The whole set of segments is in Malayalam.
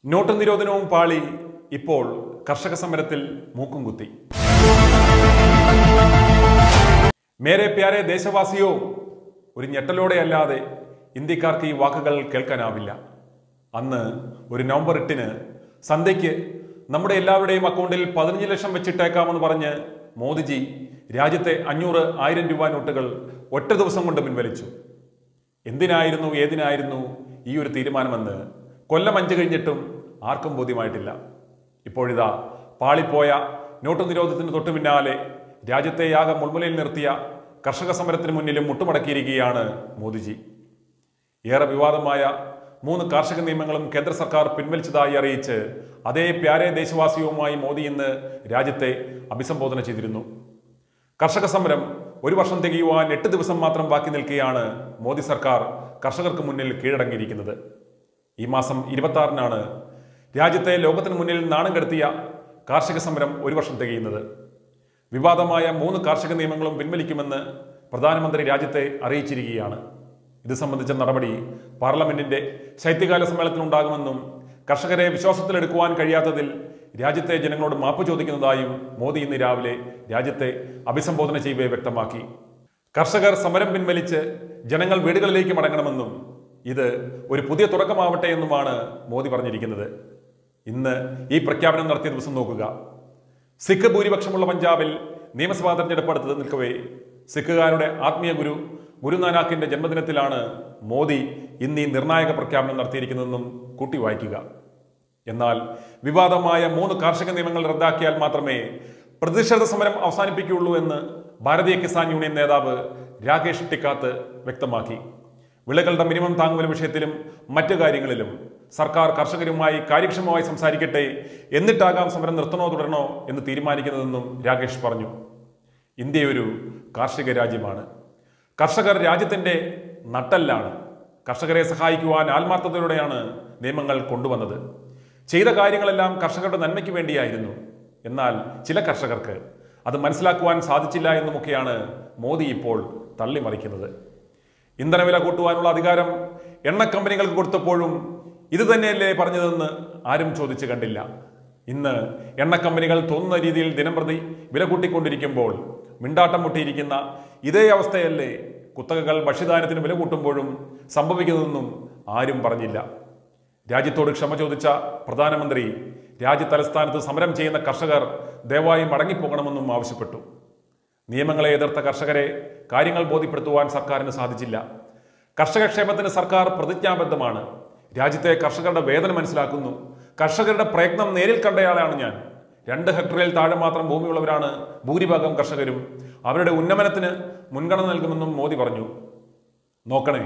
നോട്ട് നിരോധനവും പാളി ഇപ്പോൾ കർഷക സമരത്തിൽ മൂക്കും കുത്തി മേരെ പ്യാരെ ദേശവാസിയോ ഒരു ഞെട്ടലോടെയല്ലാതെ ഇന്ത്യക്കാർക്ക് ഈ വാക്കുകൾ കേൾക്കാനാവില്ല അന്ന് ഒരു നവംബർ എട്ടിന് സന്ധ്യയ്ക്ക് നമ്മുടെ എല്ലാവരുടെയും അക്കൗണ്ടിൽ പതിനഞ്ച് ലക്ഷം വെച്ചിട്ടേക്കാമെന്ന് പറഞ്ഞ് മോദിജി രാജ്യത്തെ അഞ്ഞൂറ് ആയിരം രൂപ നോട്ടുകൾ ഒറ്റ ദിവസം കൊണ്ട് പിൻവലിച്ചു എന്തിനായിരുന്നു ഏതിനായിരുന്നു ഈ ഒരു തീരുമാനമെന്ന് കൊല്ലം അഞ്ച് കഴിഞ്ഞിട്ടും ആർക്കും ബോധ്യമായിട്ടില്ല ഇപ്പോഴിതാ പാളിപ്പോയ നോട്ട് നിരോധനത്തിന് തൊട്ടു പിന്നാലെ രാജ്യത്തെ യാഗ മുൾമുലയിൽ നിർത്തിയ കർഷക സമരത്തിന് മുന്നിലും മുട്ടുമടക്കിയിരിക്കുകയാണ് മോദിജി ഏറെ വിവാദമായ മൂന്ന് കാർഷിക നിയമങ്ങളും കേന്ദ്ര സർക്കാർ പിൻവലിച്ചതായി അറിയിച്ച് അതേ പ്യാരെ ദേശവാസിയുമായി മോദി ഇന്ന് രാജ്യത്തെ അഭിസംബോധന ചെയ്തിരുന്നു കർഷക സമരം ഒരു വർഷം തികയുവാൻ എട്ട് ദിവസം മാത്രം ബാക്കി നിൽക്കെയാണ് മോദി സർക്കാർ കർഷകർക്ക് മുന്നിൽ കീഴടങ്ങിയിരിക്കുന്നത് ഈ മാസം ഇരുപത്തി ആറിനാണ് രാജ്യത്തെ ലോകത്തിന് മുന്നിൽ നാണം കെടുത്തിയ കാർഷിക സമരം ഒരു വർഷം തികയുന്നത് വിവാദമായ മൂന്ന് കാർഷിക നിയമങ്ങളും പിൻവലിക്കുമെന്ന് പ്രധാനമന്ത്രി രാജ്യത്തെ അറിയിച്ചിരിക്കുകയാണ് ഇത് സംബന്ധിച്ച നടപടി പാർലമെന്റിന്റെ ശൈത്യകാല സമ്മേളനത്തിലുണ്ടാകുമെന്നും കർഷകരെ വിശ്വാസത്തിലെടുക്കുവാൻ കഴിയാത്തതിൽ രാജ്യത്തെ ജനങ്ങളോട് മാപ്പ് ചോദിക്കുന്നതായും മോദി ഇന്ന് രാവിലെ രാജ്യത്തെ അഭിസംബോധന ചെയ്യവേ വ്യക്തമാക്കി കർഷകർ സമരം പിൻവലിച്ച് ജനങ്ങൾ വീടുകളിലേക്ക് മടങ്ങണമെന്നും ഇത് ഒരു പുതിയ തുടക്കമാവട്ടെ എന്നുമാണ് മോദി പറഞ്ഞിരിക്കുന്നത് ഇന്ന് ഈ പ്രഖ്യാപനം നടത്തിയ ദിവസം നോക്കുക സിഖ് ഭൂരിപക്ഷമുള്ള പഞ്ചാബിൽ നിയമസഭാ തെരഞ്ഞെടുപ്പ് അടുത്തത് നിൽക്കവേ സിഖുകാരുടെ ആത്മീയ ഗുരു ഗുരുനാനാക്കിന്റെ ജന്മദിനത്തിലാണ് മോദി ഇന്ന് ഈ നിർണായക പ്രഖ്യാപനം നടത്തിയിരിക്കുന്നതെന്നും കൂട്ടി വായിക്കുക എന്നാൽ വിവാദമായ മൂന്ന് കാർഷിക നിയമങ്ങൾ റദ്ദാക്കിയാൽ മാത്രമേ പ്രതിഷേധ സമരം അവസാനിപ്പിക്കുകയുള്ളൂ എന്ന് ഭാരതീയ കിസാൻ യൂണിയൻ നേതാവ് രാകേഷ് ടിക്കാത്ത് വ്യക്തമാക്കി വിളകളുടെ മിനിമം താങ്ങുവില വിഷയത്തിലും മറ്റു കാര്യങ്ങളിലും സർക്കാർ കർഷകരുമായി കാര്യക്ഷമമായി സംസാരിക്കട്ടെ എന്നിട്ടാകാം സമരം നിർത്തണോ തുടരണോ എന്ന് തീരുമാനിക്കുന്നതെന്നും രാകേഷ് പറഞ്ഞു ഇന്ത്യ ഒരു കാർഷിക രാജ്യമാണ് കർഷകർ രാജ്യത്തിന്റെ നട്ടല്ലാണ് കർഷകരെ സഹായിക്കുവാൻ ആത്മാർത്ഥതയോടെയാണ് നിയമങ്ങൾ കൊണ്ടുവന്നത് ചെയ്ത കാര്യങ്ങളെല്ലാം കർഷകരുടെ നന്മയ്ക്ക് വേണ്ടിയായിരുന്നു എന്നാൽ ചില കർഷകർക്ക് അത് മനസ്സിലാക്കുവാൻ സാധിച്ചില്ല എന്നുമൊക്കെയാണ് മോദി ഇപ്പോൾ തള്ളിമറിക്കുന്നത് ഇന്ധനവില കൂട്ടുവാനുള്ള അധികാരം എണ്ണ കമ്പനികൾക്ക് കൊടുത്തപ്പോഴും ഇത് തന്നെയല്ലേ പറഞ്ഞതെന്ന് ആരും ചോദിച്ചു കണ്ടില്ല ഇന്ന് എണ്ണ കമ്പനികൾ തോന്നുന്ന രീതിയിൽ ദിനംപ്രതി വില കൂട്ടിക്കൊണ്ടിരിക്കുമ്പോൾ മിണ്ടാട്ടം മുട്ടിയിരിക്കുന്ന ഇതേ അവസ്ഥയല്ലേ കുത്തകകൾ ഭക്ഷ്യധാന്യത്തിന് വില കൂട്ടുമ്പോഴും സംഭവിക്കുന്നതെന്നും ആരും പറഞ്ഞില്ല രാജ്യത്തോട് ക്ഷമ ചോദിച്ച പ്രധാനമന്ത്രി രാജ്യതലസ്ഥാനത്ത് സമരം ചെയ്യുന്ന കർഷകർ ദയവായി മടങ്ങിപ്പോകണമെന്നും ആവശ്യപ്പെട്ടു നിയമങ്ങളെ എതിർത്ത കർഷകരെ കാര്യങ്ങൾ ബോധ്യപ്പെടുത്തുവാൻ സർക്കാരിന് സാധിച്ചില്ല കർഷക ക്ഷേമത്തിന് സർക്കാർ പ്രതിജ്ഞാബദ്ധമാണ് രാജ്യത്തെ കർഷകരുടെ വേദന മനസ്സിലാക്കുന്നു കർഷകരുടെ പ്രയത്നം നേരിൽ കണ്ടയാളാണ് ഞാൻ രണ്ട് ഹെക്ടറിൽ താഴെ മാത്രം ഭൂമിയുള്ളവരാണ് ഭൂരിഭാഗം കർഷകരും അവരുടെ ഉന്നമനത്തിന് മുൻഗണന നൽകുമെന്നും മോദി പറഞ്ഞു നോക്കണേ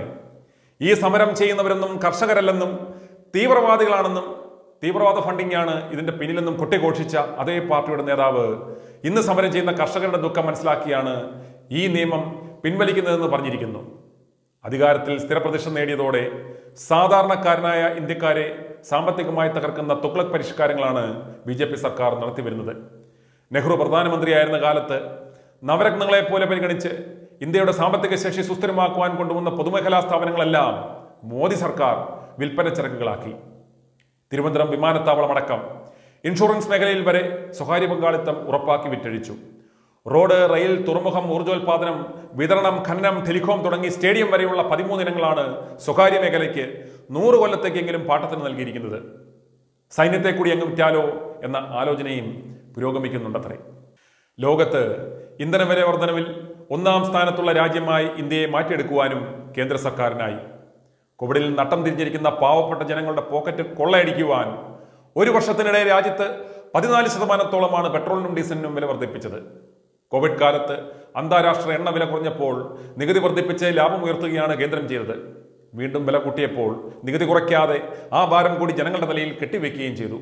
ഈ സമരം ചെയ്യുന്നവരൊന്നും കർഷകരല്ലെന്നും തീവ്രവാദികളാണെന്നും തീവ്രവാദ ഫണ്ടിംഗ് ആണ് ഇതിന്റെ പിന്നിലെന്നും കൊട്ടിഘോഷിച്ച അതേ പാർട്ടിയുടെ നേതാവ് ഇന്ന് സമരം ചെയ്യുന്ന കർഷകരുടെ ദുഃഖം മനസ്സിലാക്കിയാണ് ഈ നിയമം പിൻവലിക്കുന്നതെന്ന് പറഞ്ഞിരിക്കുന്നു അധികാരത്തിൽ സ്ഥിരപ്രതിഷ്ഠ നേടിയതോടെ സാധാരണക്കാരനായ ഇന്ത്യക്കാരെ സാമ്പത്തികമായി തകർക്കുന്ന തുക്ലക് പരിഷ്കാരങ്ങളാണ് ബി ജെ പി സർക്കാർ നടത്തിവരുന്നത് നെഹ്റു പ്രധാനമന്ത്രിയായിരുന്ന കാലത്ത് നവരത്നങ്ങളെ പോലെ പരിഗണിച്ച് ഇന്ത്യയുടെ സാമ്പത്തിക ശേഷി സുസ്ഥിരമാക്കുവാൻ കൊണ്ടുവന്ന പൊതുമേഖലാ സ്ഥാപനങ്ങളെല്ലാം മോദി സർക്കാർ വിൽപ്പന ചരക്കുകളാക്കി തിരുവനന്തപുരം വിമാനത്താവളമടക്കം ഇൻഷുറൻസ് മേഖലയിൽ വരെ സ്വകാര്യ പങ്കാളിത്തം ഉറപ്പാക്കി വിറ്റഴിച്ചു റോഡ് റെയിൽ തുറമുഖം ഊർജ്ജോൽപാദനം വിതരണം ഖനനം ടെലികോം തുടങ്ങി സ്റ്റേഡിയം വരെയുള്ള പതിമൂന്ന് ഇനങ്ങളാണ് സ്വകാര്യ മേഖലയ്ക്ക് നൂറ് കൊല്ലത്തേക്കെങ്കിലും പാട്ടത്തിന് നൽകിയിരിക്കുന്നത് സൈന്യത്തെ കൂടി അങ്ങ് വിറ്റാലോ എന്ന ആലോചനയും പുരോഗമിക്കുന്നുണ്ടത്രേ ലോകത്ത് ഇന്ധനവില വർധനവിൽ ഒന്നാം സ്ഥാനത്തുള്ള രാജ്യമായി ഇന്ത്യയെ മാറ്റിയെടുക്കുവാനും കേന്ദ്ര സർക്കാരിനായി കോവിഡിൽ നട്ടം തിരിഞ്ഞിരിക്കുന്ന പാവപ്പെട്ട ജനങ്ങളുടെ പോക്കറ്റ് കൊള്ളയടിക്കുവാൻ ഒരു വർഷത്തിനിടെ രാജ്യത്ത് പതിനാല് ശതമാനത്തോളമാണ് പെട്രോളിനും ഡീസലിനും വില വർദ്ധിപ്പിച്ചത് കോവിഡ് കാലത്ത് അന്താരാഷ്ട്ര എണ്ണ വില കുറഞ്ഞപ്പോൾ നികുതി വർദ്ധിപ്പിച്ച് ലാഭം ഉയർത്തുകയാണ് കേന്ദ്രം ചെയ്തത് വീണ്ടും വില കൂട്ടിയപ്പോൾ നികുതി കുറയ്ക്കാതെ ആ ഭാരം കൂടി ജനങ്ങളുടെ തലയിൽ കെട്ടിവെക്കുകയും ചെയ്തു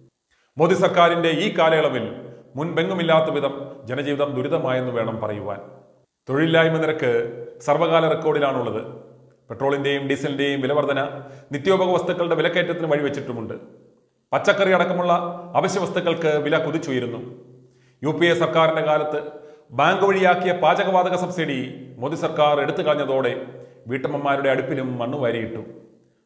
മോദി സർക്കാരിന്റെ ഈ കാലയളവിൽ മുൻപെങ്ങുമില്ലാത്ത വിധം ജനജീവിതം ദുരിതമായെന്ന് വേണം പറയുവാൻ തൊഴിലില്ലായ്മ നിരക്ക് സർവകാല റെക്കോർഡിലാണുള്ളത് പെട്രോളിന്റെയും ഡീസലിന്റെയും വിലവർധന നിത്യോപക വസ്തുക്കളുടെ വിലക്കയറ്റത്തിന് വഴിവെച്ചിട്ടുമുണ്ട് പച്ചക്കറി അടക്കമുള്ള അവശ്യ വസ്തുക്കൾക്ക് വില കുതിച്ചുയരുന്നു യു പി എ സർക്കാരിന്റെ കാലത്ത് ബാങ്ക് വഴിയാക്കിയ പാചകവാതക സബ്സിഡി മോദി സർക്കാർ എടുത്തു കളഞ്ഞതോടെ വീട്ടമ്മമാരുടെ അടുപ്പിലും മണ്ണ് വാരിയിട്ടു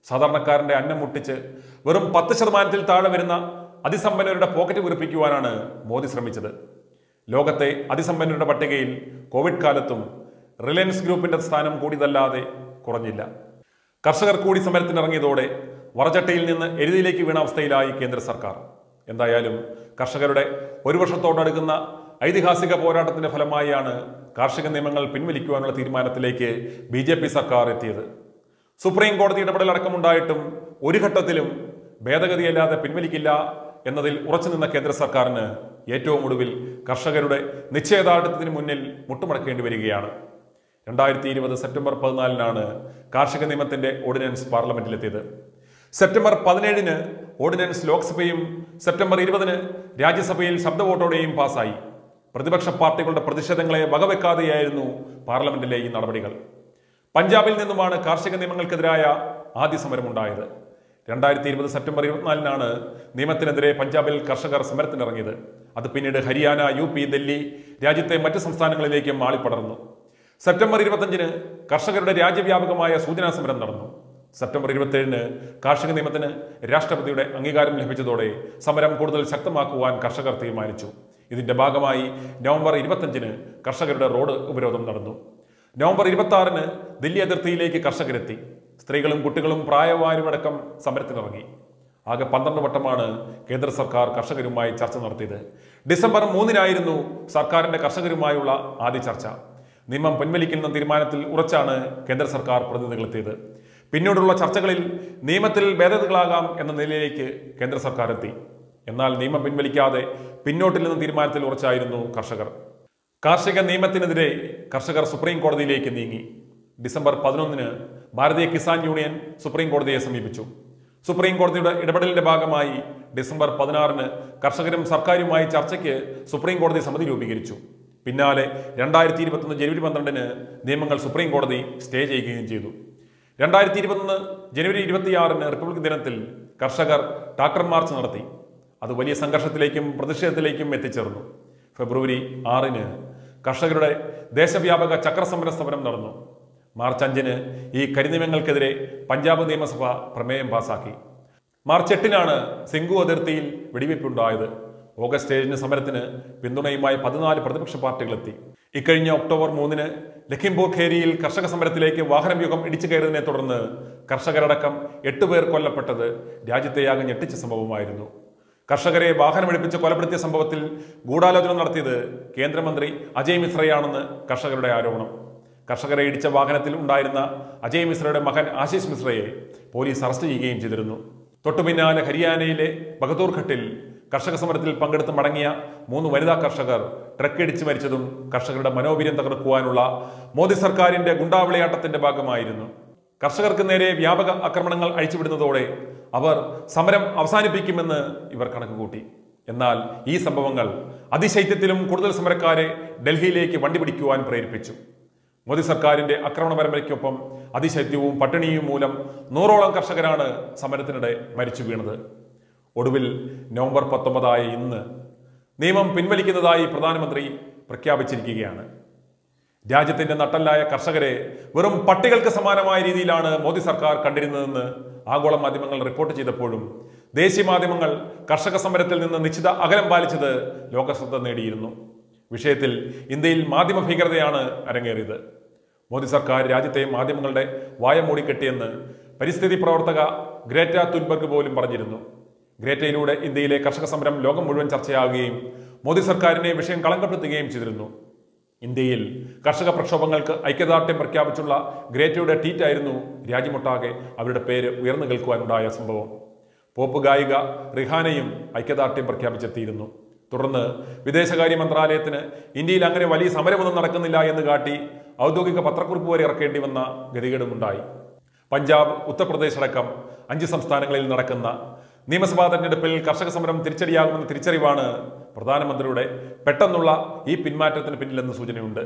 സാധാരണക്കാരന്റെ അന്നം മുട്ടിച്ച് വെറും പത്ത് ശതമാനത്തിൽ താഴെ വരുന്ന അതിസമ്പന്നരുടെ പോക്കറ്റ് വീർപ്പിക്കുവാനാണ് മോദി ശ്രമിച്ചത് ലോകത്തെ അതിസമ്പന്നരുടെ പട്ടികയിൽ കോവിഡ് കാലത്തും റിലയൻസ് ഗ്രൂപ്പിന്റെ സ്ഥാനം കൂടിയതല്ലാതെ കുറഞ്ഞില്ല കർഷകർ കൂടി സമരത്തിനിറങ്ങിയതോടെ വറചട്ടയിൽ നിന്ന് എരുതിയിലേക്ക് വീണ അവസ്ഥയിലായി കേന്ദ്ര സർക്കാർ എന്തായാലും കർഷകരുടെ ഒരു വർഷത്തോടടുക്കുന്ന ഐതിഹാസിക പോരാട്ടത്തിന്റെ ഫലമായാണ് കാർഷിക നിയമങ്ങൾ പിൻവലിക്കുവാനുള്ള തീരുമാനത്തിലേക്ക് ബി ജെ പി സർക്കാർ എത്തിയത് സുപ്രീം കോടതി ഇടപെടൽ അടക്കമുണ്ടായിട്ടും ഒരു ഘട്ടത്തിലും ഭേദഗതിയല്ലാതെ പിൻവലിക്കില്ല എന്നതിൽ ഉറച്ചു നിന്ന കേന്ദ്ര സർക്കാരിന് ഏറ്റവും ഒടുവിൽ കർഷകരുടെ നിശ്ചയദാർഢ്യത്തിന് മുന്നിൽ മുട്ടുമടക്കേണ്ടി വരികയാണ് രണ്ടായിരത്തി ഇരുപത് സെപ്റ്റംബർ പതിനാലിനാണ് കാർഷിക നിയമത്തിന്റെ ഓർഡിനൻസ് പാർലമെന്റിലെത്തിയത് സെപ്റ്റംബർ പതിനേഴിന് ഓർഡിനൻസ് ലോക്സഭയും സെപ്റ്റംബർ ഇരുപതിന് രാജ്യസഭയിൽ ശബ്ദ വോട്ടോടെയും പാസായി പ്രതിപക്ഷ പാർട്ടികളുടെ പ്രതിഷേധങ്ങളെ വകവെക്കാതെയായിരുന്നു പാർലമെന്റിലെ ഈ നടപടികൾ പഞ്ചാബിൽ നിന്നുമാണ് കാർഷിക നിയമങ്ങൾക്കെതിരായ ആദ്യ സമരമുണ്ടായത് രണ്ടായിരത്തി ഇരുപത് സെപ്റ്റംബർ ഇരുപത്തിനാലിനാണ് നിയമത്തിനെതിരെ പഞ്ചാബിൽ കർഷകർ സമരത്തിനിറങ്ങിയത് അത് പിന്നീട് ഹരിയാന യു പി ഡൽഹി രാജ്യത്തെ മറ്റ് സംസ്ഥാനങ്ങളിലേക്കും ആളിപ്പടർന്നു സെപ്റ്റംബർ ഇരുപത്തഞ്ചിന് കർഷകരുടെ രാജ്യവ്യാപകമായ സൂചനാ സമരം നടന്നു സെപ്റ്റംബർ ഇരുപത്തിയേഴിന് കാർഷിക നിയമത്തിന് രാഷ്ട്രപതിയുടെ അംഗീകാരം ലഭിച്ചതോടെ സമരം കൂടുതൽ ശക്തമാക്കുവാൻ കർഷകർ തീരുമാനിച്ചു ഇതിന്റെ ഭാഗമായി നവംബർ ഇരുപത്തഞ്ചിന് കർഷകരുടെ റോഡ് ഉപരോധം നടന്നു നവംബർ ഇരുപത്തി ആറിന് ദില്ലി അതിർത്തിയിലേക്ക് കർഷകരെത്തി സ്ത്രീകളും കുട്ടികളും പ്രായമായവരടക്കം സമരത്തിനിറങ്ങി ആകെ പന്ത്രണ്ട് വട്ടമാണ് കേന്ദ്ര സർക്കാർ കർഷകരുമായി ചർച്ച നടത്തിയത് ഡിസംബർ മൂന്നിനായിരുന്നു സർക്കാരിന്റെ കർഷകരുമായുള്ള ആദ്യ ചർച്ച നിയമം പിൻവലിക്കുന്ന തീരുമാനത്തിൽ ഉറച്ചാണ് കേന്ദ്ര സർക്കാർ പ്രതിനിധികളെത്തിയത് പിന്നീടുള്ള ചർച്ചകളിൽ നിയമത്തിൽ ഭേദഗതികളാകാം എന്ന നിലയിലേക്ക് കേന്ദ്ര സർക്കാർ എത്തി എന്നാൽ നിയമം പിൻവലിക്കാതെ പിന്നോട്ടില്ലെന്ന തീരുമാനത്തിൽ ഉറച്ചായിരുന്നു കർഷകർ കാർഷിക നിയമത്തിനെതിരെ കർഷകർ സുപ്രീം കോടതിയിലേക്ക് നീങ്ങി ഡിസംബർ പതിനൊന്നിന് ഭാരതീയ കിസാൻ യൂണിയൻ സുപ്രീം കോടതിയെ സമീപിച്ചു സുപ്രീം കോടതിയുടെ ഇടപെടലിന്റെ ഭാഗമായി ഡിസംബർ പതിനാറിന് കർഷകരും സർക്കാരുമായി ചർച്ചയ്ക്ക് സുപ്രീം കോടതി സമിതി രൂപീകരിച്ചു പിന്നാലെ രണ്ടായിരത്തി ഇരുപത്തൊന്ന് ജനുവരി പന്ത്രണ്ടിന് നിയമങ്ങൾ സുപ്രീം കോടതി സ്റ്റേ ചെയ്യുകയും ചെയ്തു രണ്ടായിരത്തി ഇരുപത്തൊന്ന് ജനുവരി ഇരുപത്തിയാറിന് റിപ്പബ്ലിക് ദിനത്തിൽ കർഷകർ ട്രാക്ടർ മാർച്ച് നടത്തി അത് വലിയ സംഘർഷത്തിലേക്കും പ്രതിഷേധത്തിലേക്കും എത്തിച്ചേർന്നു ഫെബ്രുവരി ആറിന് കർഷകരുടെ ദേശവ്യാപക ചക്രസമര സമരം നടന്നു മാർച്ച് അഞ്ചിന് ഈ കരിനിയമങ്ങൾക്കെതിരെ പഞ്ചാബ് നിയമസഭ പ്രമേയം പാസാക്കി മാർച്ച് എട്ടിനാണ് സിംഗു അതിർത്തിയിൽ വെടിവയ്പുണ്ടായത് ഓഗസ്റ്റ് ഏഴിന് സമരത്തിന് പിന്തുണയുമായി പതിനാല് പ്രതിപക്ഷ പാർട്ടികളെത്തി ഇക്കഴിഞ്ഞ ഒക്ടോബർ മൂന്നിന് ലഖിംപൂർ ഖേരിയിൽ കർഷക സമരത്തിലേക്ക് വാഹനവ്യൂഹം ഇടിച്ചു കയറിയതിനെ തുടർന്ന് കർഷകരടക്കം എട്ടുപേർ കൊല്ലപ്പെട്ടത് രാജ്യത്തെയാകെ ഞെട്ടിച്ച സംഭവമായിരുന്നു കർഷകരെ വാഹനമെടുപ്പിച്ച് കൊലപ്പെടുത്തിയ സംഭവത്തിൽ ഗൂഢാലോചന നടത്തിയത് കേന്ദ്രമന്ത്രി അജയ് മിശ്രയാണെന്ന് കർഷകരുടെ ആരോപണം കർഷകരെ ഇടിച്ച വാഹനത്തിൽ ഉണ്ടായിരുന്ന അജയ് മിശ്രയുടെ മകൻ ആശിഷ് മിശ്രയെ പോലീസ് അറസ്റ്റ് ചെയ്യുകയും ചെയ്തിരുന്നു തൊട്ടുപിന്നാലെ ഹരിയാനയിലെ ബഹദൂർഘട്ടിൽ കർഷക സമരത്തിൽ പങ്കെടുത്ത് മടങ്ങിയ മൂന്ന് വനിതാ കർഷകർ ട്രക്കിടിച്ച് മരിച്ചതും കർഷകരുടെ മനോവീര്യം തകർക്കുവാനുള്ള മോദി സർക്കാരിന്റെ ഗുണ്ടാവിളയാട്ടത്തിന്റെ ഭാഗമായിരുന്നു കർഷകർക്ക് നേരെ വ്യാപക ആക്രമണങ്ങൾ അഴിച്ചുവിടുന്നതോടെ അവർ സമരം അവസാനിപ്പിക്കുമെന്ന് ഇവർ കണക്കുകൂട്ടി എന്നാൽ ഈ സംഭവങ്ങൾ അതിശൈത്യത്തിലും കൂടുതൽ സമരക്കാരെ ഡൽഹിയിലേക്ക് വണ്ടി പിടിക്കുവാൻ പ്രേരിപ്പിച്ചു മോദി സർക്കാരിന്റെ ആക്രമണ പരമ്പരയ്ക്കൊപ്പം അതിശൈത്യവും പട്ടിണിയും മൂലം നൂറോളം കർഷകരാണ് സമരത്തിനിടെ മരിച്ചു വീണത് ഒടുവിൽ നവംബർ പത്തൊമ്പതായ ഇന്ന് നിയമം പിൻവലിക്കുന്നതായി പ്രധാനമന്ത്രി പ്രഖ്യാപിച്ചിരിക്കുകയാണ് രാജ്യത്തിന്റെ നട്ടല്ലായ കർഷകരെ വെറും പട്ടികൾക്ക് സമാനമായ രീതിയിലാണ് മോദി സർക്കാർ കണ്ടിരുന്നതെന്ന് ആഗോള മാധ്യമങ്ങൾ റിപ്പോർട്ട് ചെയ്തപ്പോഴും ദേശീയ മാധ്യമങ്ങൾ കർഷക സമരത്തിൽ നിന്ന് നിശ്ചിത അകലം പാലിച്ചത് ലോകശ്രദ്ധ നേടിയിരുന്നു വിഷയത്തിൽ ഇന്ത്യയിൽ മാധ്യമ ഭീകരതയാണ് അരങ്ങേറിയത് മോദി സർക്കാർ രാജ്യത്തെ മാധ്യമങ്ങളുടെ വായ മൂടിക്കെട്ടിയെന്ന് പരിസ്ഥിതി പ്രവർത്തക ഗ്രേറ്റ തുൻബർഗ് പോലും പറഞ്ഞിരുന്നു ഗ്രേറ്റയിലൂടെ ഇന്ത്യയിലെ കർഷക സമരം ലോകം മുഴുവൻ ചർച്ചയാകുകയും മോദി സർക്കാരിനെ വിഷയം കളങ്കപ്പെടുത്തുകയും ചെയ്തിരുന്നു ഇന്ത്യയിൽ കർഷക പ്രക്ഷോഭങ്ങൾക്ക് ഐക്യദാർഢ്യം പ്രഖ്യാപിച്ചുള്ള ഗ്രേറ്റയുടെ ട്വീറ്റായിരുന്നു രാജ്യമൊട്ടാകെ അവരുടെ പേര് ഉയർന്നു കേൾക്കുവാനുണ്ടായ സംഭവം പോപ്പ് ഗായിക റിഹാനയും ഐക്യദാർഢ്യം പ്രഖ്യാപിച്ചെത്തിയിരുന്നു തുടർന്ന് വിദേശകാര്യ മന്ത്രാലയത്തിന് ഇന്ത്യയിൽ അങ്ങനെ വലിയ സമരമൊന്നും നടക്കുന്നില്ല എന്ന് കാട്ടി ഔദ്യോഗിക പത്രക്കുറിപ്പ് വരെ ഇറക്കേണ്ടി വന്ന ഗതികേടുമുണ്ടായി പഞ്ചാബ് ഉത്തർപ്രദേശ് അടക്കം അഞ്ച് സംസ്ഥാനങ്ങളിൽ നടക്കുന്ന നിയമസഭാ തെരഞ്ഞെടുപ്പിൽ കർഷക സമരം തിരിച്ചടിയാകുമെന്ന തിരിച്ചറിവാണ് പ്രധാനമന്ത്രിയുടെ പെട്ടെന്നുള്ള ഈ പിന്മാറ്റത്തിന് പിന്നിലെന്ന് സൂചനയുണ്ട്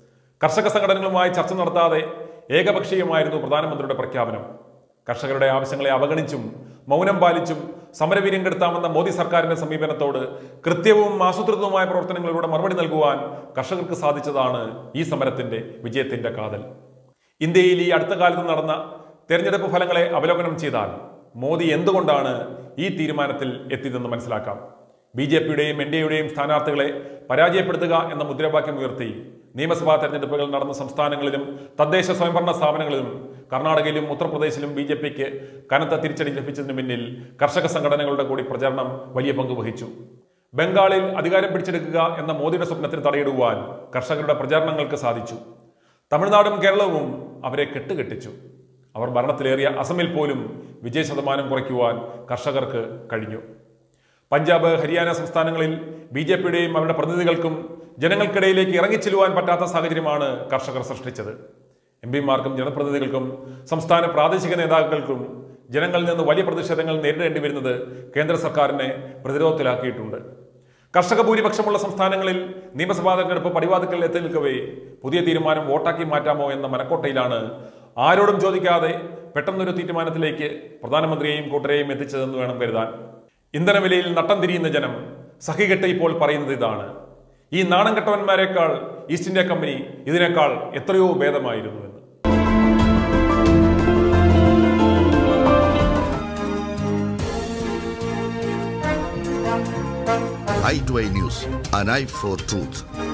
കർഷക സംഘടനകളുമായി ചർച്ച നടത്താതെ ഏകപക്ഷീയമായിരുന്നു പ്രധാനമന്ത്രിയുടെ പ്രഖ്യാപനം കർഷകരുടെ ആവശ്യങ്ങളെ അവഗണിച്ചും മൗനം പാലിച്ചും സമരവീര്യം കെടുത്താമെന്ന മോദി സർക്കാരിന്റെ സമീപനത്തോട് കൃത്യവും ആസൂത്രിതവുമായ പ്രവർത്തനങ്ങളിലൂടെ മറുപടി നൽകുവാൻ കർഷകർക്ക് സാധിച്ചതാണ് ഈ സമരത്തിന്റെ വിജയത്തിന്റെ കാതൽ ഇന്ത്യയിൽ ഈ അടുത്ത കാലത്ത് നടന്ന തെരഞ്ഞെടുപ്പ് ഫലങ്ങളെ അവലോകനം ചെയ്താൽ മോദി എന്തുകൊണ്ടാണ് ഈ തീരുമാനത്തിൽ എത്തിയതെന്ന് മനസ്സിലാക്കാം ബി ജെ പിയുടെയും എൻ ഡി എയുടെയും സ്ഥാനാർത്ഥികളെ പരാജയപ്പെടുത്തുക എന്ന മുദ്രാവാക്യം ഉയർത്തി നിയമസഭാ തെരഞ്ഞെടുപ്പുകൾ നടന്ന സംസ്ഥാനങ്ങളിലും തദ്ദേശ സ്വയംഭരണ സ്ഥാപനങ്ങളിലും കർണാടകയിലും ഉത്തർപ്രദേശിലും ബി ജെ പിക്ക് കനത്ത തിരിച്ചടി ലഭിച്ചതിന് പിന്നിൽ കർഷക സംഘടനകളുടെ കൂടി പ്രചാരണം വലിയ പങ്ക് വഹിച്ചു ബംഗാളിൽ അധികാരം പിടിച്ചെടുക്കുക എന്ന മോദിയുടെ സ്വപ്നത്തിന് തടയിടുവാൻ കർഷകരുടെ പ്രചാരണങ്ങൾക്ക് സാധിച്ചു തമിഴ്നാടും കേരളവും അവരെ കെട്ടുകെട്ടിച്ചു അവർ ഭരണത്തിലേറിയ അസമിൽ പോലും വിജയ ശതമാനം കുറയ്ക്കുവാൻ കർഷകർക്ക് കഴിഞ്ഞു പഞ്ചാബ് ഹരിയാന സംസ്ഥാനങ്ങളിൽ ബി ജെ പിയുടെയും അവരുടെ പ്രതിനിധികൾക്കും ജനങ്ങൾക്കിടയിലേക്ക് ഇറങ്ങിച്ചെല്ലുവാൻ പറ്റാത്ത സാഹചര്യമാണ് കർഷകർ സൃഷ്ടിച്ചത് എം പിമാർക്കും ജനപ്രതിനിധികൾക്കും സംസ്ഥാന പ്രാദേശിക നേതാക്കൾക്കും ജനങ്ങളിൽ നിന്ന് വലിയ പ്രതിഷേധങ്ങൾ നേരിടേണ്ടി വരുന്നത് കേന്ദ്ര സർക്കാരിനെ പ്രതിരോധത്തിലാക്കിയിട്ടുണ്ട് കർഷക ഭൂരിപക്ഷമുള്ള സംസ്ഥാനങ്ങളിൽ നിയമസഭാ തെരഞ്ഞെടുപ്പ് പടിവാതിക്കൽ എത്തി നിൽക്കവേ പുതിയ തീരുമാനം വോട്ടാക്കി മാറ്റാമോ എന്ന മനക്കോട്ടയിലാണ് ആരോടും ചോദിക്കാതെ പെട്ടെന്നൊരു തീരുമാനത്തിലേക്ക് പ്രധാനമന്ത്രിയെയും കൂട്ടരെയും എത്തിച്ചതെന്ന് വേണം കരുതാൻ ഇന്ധനവിലയിൽ നട്ടം തിരിയുന്ന ജനം സഹികെട്ട് ഇപ്പോൾ പറയുന്നത് ഇതാണ് ഈ നാണം കെട്ടവന്മാരെക്കാൾ ഈസ്റ്റ് ഇന്ത്യ കമ്പനി ഇതിനേക്കാൾ എത്രയോ ഭേദമായിരുന്നു എന്ന് i2i News, an eye for truth.